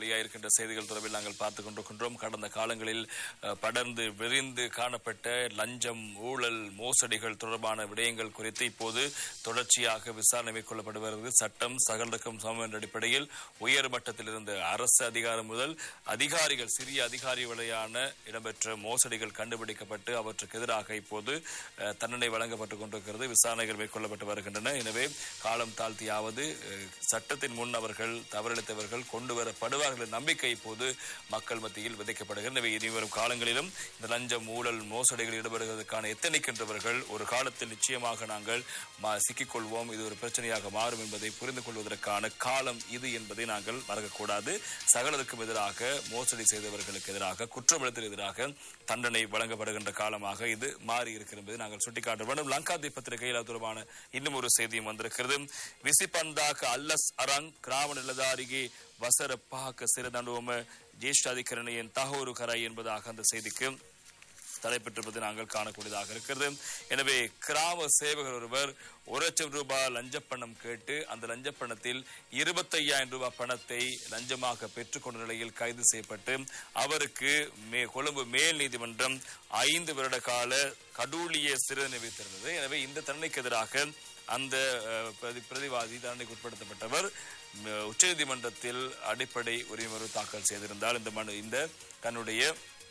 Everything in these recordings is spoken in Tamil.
வெளியாயிருக்கின்ற செய்திகள் தொடர்பில் நாங்கள் பார்த்துக் கொண்டிருக்கின்றோம் கடந்த காலங்களில் அஹ், படர்ந்து விரிந்து காணப்பட்ட லஞ்சம் ஊழல் மோசடிகள் தொடர்பான விடயங்கள் குறித்து இப்போது தொடர்ச்சியாக விசாரணை மேற்கொள்ளப்பட்டு வருகிறது சட்டம் சகலருக்கும் சமம் என்ற அடிப்படையில் உயர் மட்டத்தில் இருந்த அரசு அதிகாரம் முதல் அதிகாரிகள் சிறிய அதிகாரி வழியான இடம்பெற்ற மோசடிகள் கண்டுபிடிக்கப்பட்டு அவற்றுக்கு எதிராக இப்போது அஹ், தண்டனை வழங்கப்பட்டுக் கொண்டிருக்கிறது விசாரணைகள் மேற்கொள்ளப்பட்டு வருகின்றன எனவே காலம் தாழ்த்தியாவது அஹ், சட்டத்தின் முன் அவர்கள் தவறிழைத்தவர்கள் கொண்டு வரப்படுவார்கள் என்ற நம்பிக்கை இப்போது மக்கள் மத்தியில் விதைக்கப்படுகிறது எனவே இனி வரும் காலங்களிலும் இந்த லஞ்சம் ஊழல் மோசடிகளில் ஈடுபடுவதற்கான எத்தனைக்கின்றவர்கள் ஒரு காலத்தில் நிச்சயமாக நாங்கள் மா- சிக்கிக்கொள்வோம் இது ஒரு பிரச்சனையாக மாறும் என்பதை புரிந்து கொள்வதற்கான காலம் இது என்பதை நாங்கள் மறக்கக்கூடாது சகலருக்கும் எதிராக மோசடி செய்தவர்களுக்கு எதிராக குற்றமிழத்திற்கு எதிராக தண்டனை வழங்கப்படுகின்ற காலமாக இது மாறி இருக்கிறது என்பதை நாங்கள் சுட்டிக்காட்ட வேண்டும் லங்காதி பத்திரிகையில் அது தொடர்பான இன்னும் ஒரு செய்தியும் வந்திருக்கிறது விசிபந்தாக்க அல்லஸ் அரங் கிராம நிலதாரிகே வசர பாக்க சிறதண்டுவம ஜேஷ்டாதிகரணையின் தகவரு கரை என்பதாக அந்த செய்திக்கு தலைப்பெற்றிருப்பதை நாங்கள் காணக்கூடியதாக இருக்கிறது எனவே கிராம சேவகர் ஒருவர் ஒரு லட்சம் ரூபாய் லஞ்சப்பணம் கேட்டு அந்த லஞ்சப்பணத்தில் இருபத்தையாயிரம் ரூபாய் பணத்தை லஞ்சமாக பெற்றுக்கொண்ட நிலையில் கைது செய்யப்பட்டு அவருக்கு மே கொழும்பு மேல் நீதிமன்றம் ஐந்து வருட கால கடூழிய சிறை விதித்திருந்தது எனவே இந்த தண்டனைக்கு எதிராக அந்த அஹ், பிரதி- பிரதிவாதி தண்டனைக்கு உட்படுத்தப்பட்டவர் ம், உச்சநீதிமன்றத்தில் அடிப்படை உரிமை தாக்கல் செய்திருந்தால் இந்த மனு இந்த தன்னுடைய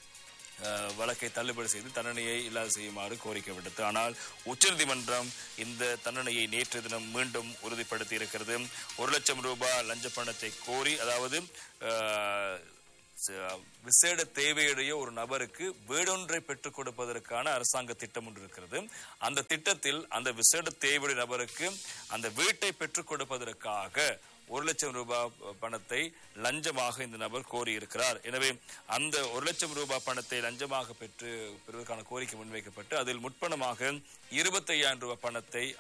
அஹ், வழக்கை தள்ளுபடி செய்து தண்டனையை இல்லாது செய்யுமாறு கோரிக்கை விடுத்து ஆனால் உச்சநீதிமன்றம் இந்த தண்டனையை நேற்று தினம் மீண்டும் உறுதிப்படுத்தி இருக்கிறது ஒரு லட்சம் ரூபாய் லஞ்ச பணத்தை கோரி அதாவது அஹ், ச- விசேட தேவையுடைய ஒரு நபருக்கு வீடொன்றை பெற்றுக் கொடுப்பதற்கான அரசாங்க திட்டம் ஒன்று இருக்கிறது அந்த திட்டத்தில் அந்த விசேட தேவையுடைய நபருக்கு அந்த வீட்டை பெற்றுக் கொடுப்பதற்காக ஒரு லட்சம் ரூபாய் பணத்தை லஞ்சமாக இந்த நபர் கோரியிருக்கிறார் எனவே அந்த ஒரு லட்சம் ரூபாய் பணத்தை லஞ்சமாக பெற்று பெறுவதற்கான கோரிக்கை முன்வைக்கப்பட்டு அதில் முற்பணமாக இருபத்தையாயிரம் ரூபாய் பணத்தை